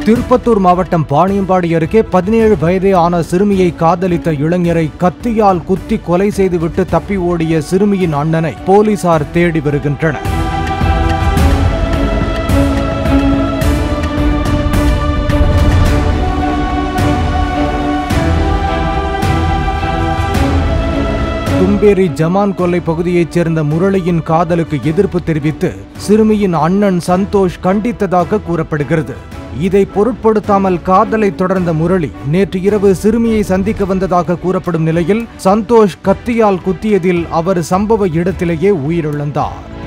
திருப்பத்தூர் மாவட்டம் பாணியம்பாடி அருகே பதினேழு வயதே ஆன சிறுமியை காதலித்த இளைஞரை கத்தியால் குத்தி கொலை செய்துவிட்டு தப்பி ஓடிய சிறுமியின் அண்ணனை போலீசார் தேடி வருகின்றனர் தும்பேரி ஜமான் கொல்லை பகுதியைச் சேர்ந்த முரளியின் காதலுக்கு எதிர்ப்பு தெரிவித்து சிறுமியின் அண்ணன் சந்தோஷ் கண்டித்ததாக கூறப்படுகிறது இதை பொருட்படுத்தாமல் காதலை தொடர்ந்த முரளி நேற்று இரவு சிறுமியை சந்திக்க வந்ததாக கூறப்படும் நிலையில் சந்தோஷ் கத்தியால் குத்தியதில் அவர் சம்பவ இடத்திலேயே உயிரிழந்தார்